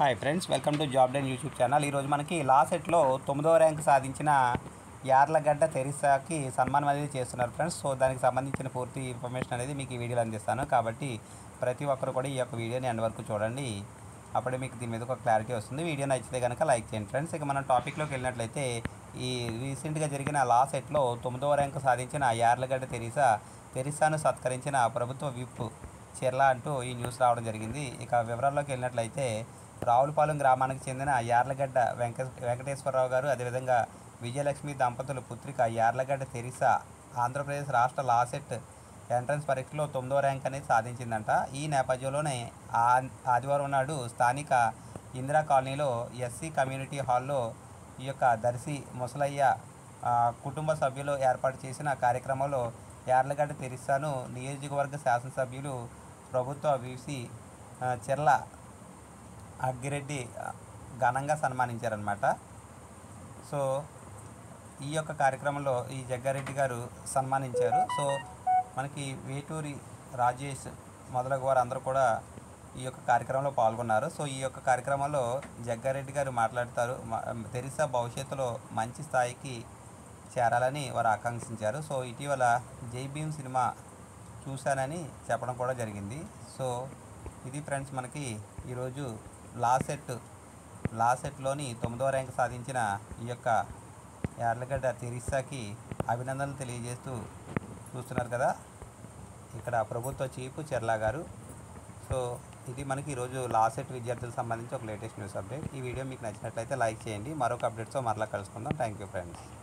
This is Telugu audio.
hi friends welcome to job den YouTube channel ఈరోజు మనకి లా సెట్లో తొమ్మిదవ ర్యాంక్ సాధించిన యార్లగడ్డ తెరిసాకి సన్మానం అనేది చేస్తున్నారు ఫ్రెండ్స్ సో దానికి సంబంధించిన పూర్తి ఇన్ఫర్మేషన్ అనేది మీకు ఈ వీడియోలో అందిస్తాను కాబట్టి ప్రతి ఒక్కరు కూడా ఈ యొక్క వీడియోని ఎండ్ వరకు చూడండి అప్పుడే మీకు దీని మీద ఒక క్లారిటీ వస్తుంది వీడియో నచ్చితే కనుక లైక్ చేయండి ఫ్రెండ్స్ ఇక మనం టాపిక్లోకి వెళ్ళినట్లయితే ఈ రీసెంట్గా జరిగిన లా సెట్లో తొమ్మిదవ ర్యాంక్ సాధించిన యార్లగడ్డ తెరిసా తెరిసాను సత్కరించిన ప్రభుత్వ విప్ చెర్ల అంటూ ఈ న్యూస్ రావడం జరిగింది ఇక వివరాల్లోకి వెళ్ళినట్లయితే రావులపాలెం గ్రామానికి చెందిన యార్లగడ్డ వెంక వెంకటేశ్వరరావు గారు అదేవిధంగా విజయలక్ష్మి దంపతుల పుత్రిక యార్లగడ్డ తెరిసా ఆంధ్రప్రదేశ్ రాష్ట్ర లాసెట్ ఎంట్రన్స్ పరీక్షలో తొమ్మిదో ర్యాంక్ అనేది సాధించిందంట ఈ నేపథ్యంలోనే ఆ ఆదివారం నాడు స్థానిక ఇందిరా కాలనీలో ఎస్సీ కమ్యూనిటీ హాల్లో ఈ యొక్క దర్శి ముసలయ్య ఆ, కుటుంబ సభ్యులు ఏర్పాటు చేసిన కార్యక్రమంలో యార్లగడ్డ తెరిసాను నియోజకవర్గ శాసనసభ్యులు ప్రభుత్వ వీసీ ఆ, చెర్ల అగ్గిరెడ్డి ఆ, ఘనంగా సన్మానించారనమాట సో ఈ యొక్క కార్యక్రమంలో ఈ జగ్గారెడ్డి గారు సన్మానించారు సో మనకి వేటూరి రాజేష్ మొదలగు వారు అందరూ కూడా ఈ యొక్క కార్యక్రమంలో పాల్గొన్నారు సో ఈ యొక్క కార్యక్రమంలో జగ్గారెడ్డి గారు మాట్లాడతారు మ- తెరిసా భవిష్యత్తులో మంచి స్థాయికి చేరాలని వారు ఆకాంక్షించారు సో ఇటీవల జై భీమ్ సినిమా చూశానని చెప్పడం కూడా జరిగింది సో ఇది ఫ్రెండ్స్ మనకి ఈరోజు లా సెట్ లా సెట్లోని తొమ్మిదవ ర్యాంక్ సాధించిన ఈ యొక్క యార్లగడ్డ తెరిసాకి అభినందనలు తెలియజేస్తూ చూస్తున్నారు కదా ఇక్కడ ప్రభుత్వ చీఫ్ చెర్లా గారు సో ఇది మనకి ఈరోజు లా సెట్ విద్యార్థులకు సంబంధించి ఒక లేటెస్ట్ న్యూస్ అప్డేట్ ఈ వీడియో మీకు నచ్చినట్లయితే లైక్ చేయండి మరొక అప్డేట్తో మరలా కలుసుకుందాం థ్యాంక్ యూ ఫ్రెండ్స్